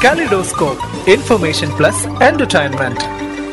Kaleidoscope, information plus entertainment.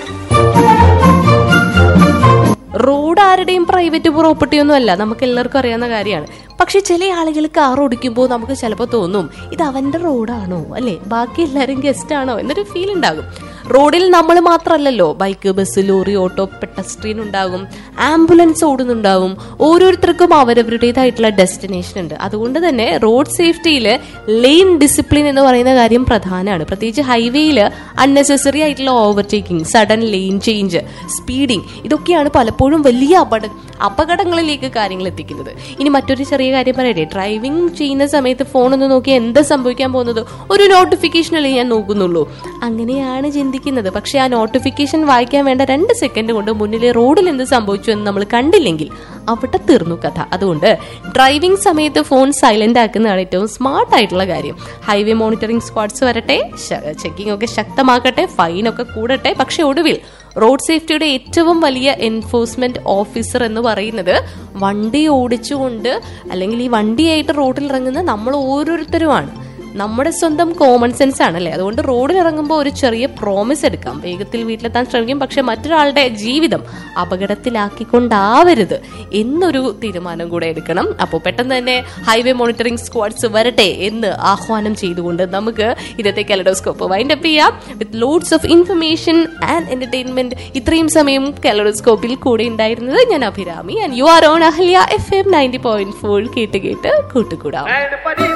Road ആരുടെയും private property ഒന്നും അല്ല നമുക്ക് എല്ലാവർക്കും അറിയാവുന്ന കാര്യമാണ് പക്ഷെ ചില ആളുകൾ കാർ ഓടിക്കുമ്പോൾ നമുക്ക് ചിലപ്പോൾ തോന്നും ഇത് അവന്റെ റോഡാണോ അല്ലെ ബാക്കി എല്ലാവരും ഗസ്റ്റ് ആണോ എന്നൊരു ഫീൽ ഉണ്ടാകും റോഡിൽ നമ്മൾ മാത്രമല്ലല്ലോ bike bus lorry auto pedestrian ഉണ്ടാകും ആംബുലൻസ് ഓടുന്നുണ്ടാവും ഓരോരുത്തർക്കും അവരവരുടേതായിട്ടുള്ള ഡെസ്റ്റിനേഷൻ ഉണ്ട് അതുകൊണ്ട് തന്നെ റോഡ് സേഫ്റ്റിയിൽ ലെയിൻ ഡിസിപ്ലിൻ എന്ന് പറയുന്ന കാര്യം പ്രധാനമാണ് പ്രത്യേകിച്ച് ഹൈവേയിൽ അൺനെസസറി ആയിട്ടുള്ള overtaking sudden lane change speeding ഇതൊക്കെയാണ് പലപ്പോഴും വലിയ അപകട അപകടങ്ങളിലേക്ക് കാര്യങ്ങൾ എത്തിക്കുന്നത് ഇനി മറ്റൊരു ചെറിയ കാര്യം പറയട്ടെ ഡ്രൈവിംഗ് ചെയ്യുന്ന സമയത്ത് ഫോൺ ഒന്ന് നോക്കി എന്താ സംഭവിക്കാൻ പോകുന്നത് ഒരു നോട്ടിഫിക്കേഷനല്ലേ ഞാൻ നോക്കുന്നുള്ളൂ അങ്ങനെയാണ് ചിന്തിക്കുന്നത് പക്ഷെ ആ നോട്ടിഫിക്കേഷൻ വായിക്കാൻ വേണ്ട രണ്ട് സെക്കൻഡ് കൊണ്ട് മുന്നിലെ റോഡിൽ എന്ത് സംഭവിച്ചു എന്ന് നമ്മൾ കണ്ടില്ലെങ്കിൽ അവിടെ തീർന്നു കഥ അതുകൊണ്ട് ഡ്രൈവിംഗ് സമയത്ത് ഫോൺ സൈലന്റ് ആക്കുന്നതാണ് ഏറ്റവും സ്മാർട്ട് ആയിട്ടുള്ള കാര്യം ഹൈവേ മോണിറ്ററിംഗ് സ്ക്വാഡ്സ് വരട്ടെ ചെക്കിംഗ് ഒക്കെ ശക്തമാക്കട്ടെ ഫൈനൊക്കെ കൂടട്ടെ പക്ഷെ ഒടുവിൽ റോഡ് സേഫ്റ്റിയുടെ ഏറ്റവും വലിയ എൻഫോഴ്സ്മെന്റ് ഓഫീസർ എന്ന് പറയുന്നത് വണ്ടി ഓടിച്ചുകൊണ്ട് അല്ലെങ്കിൽ ഈ വണ്ടിയായിട്ട് റോഡിൽ ഇറങ്ങുന്ന നമ്മൾ ഓരോരുത്തരുമാണ് നമ്മുടെ സ്വന്തം കോമൺ സെൻസ് ആണല്ലേ അതുകൊണ്ട് റോഡിൽ ഇറങ്ങുമ്പോൾ ഒരു ചെറിയ പ്രോമിസ് എടുക്കാം വേഗത്തിൽ വീട്ടിലെത്താൻ ശ്രമിക്കും പക്ഷെ മറ്റൊരാളുടെ ജീവിതം അപകടത്തിലാക്കിക്കൊണ്ടാവരുത് എന്നൊരു തീരുമാനം കൂടെ എടുക്കണം അപ്പോൾ പെട്ടെന്ന് തന്നെ ഹൈവേ മോണിറ്ററിംഗ് സ്ക്വാഡ്സ് വരട്ടെ എന്ന് ആഹ്വാനം ചെയ്തുകൊണ്ട് നമുക്ക് ഇന്നത്തെ കലഡോസ്കോപ്പ് വൈൻഡ് അപ്പ് ചെയ്യാം with loads of information and entertainment ഇത്രയും സമയം കലഡോസ്കോപ്പിൽ കൂടെ ഉണ്ടായിരുന്നത് ഞാൻ Abhirami and you are on Ahalya F M ninety point four കേട്ട് കേട്ട് കൂട്ടുകൂടാം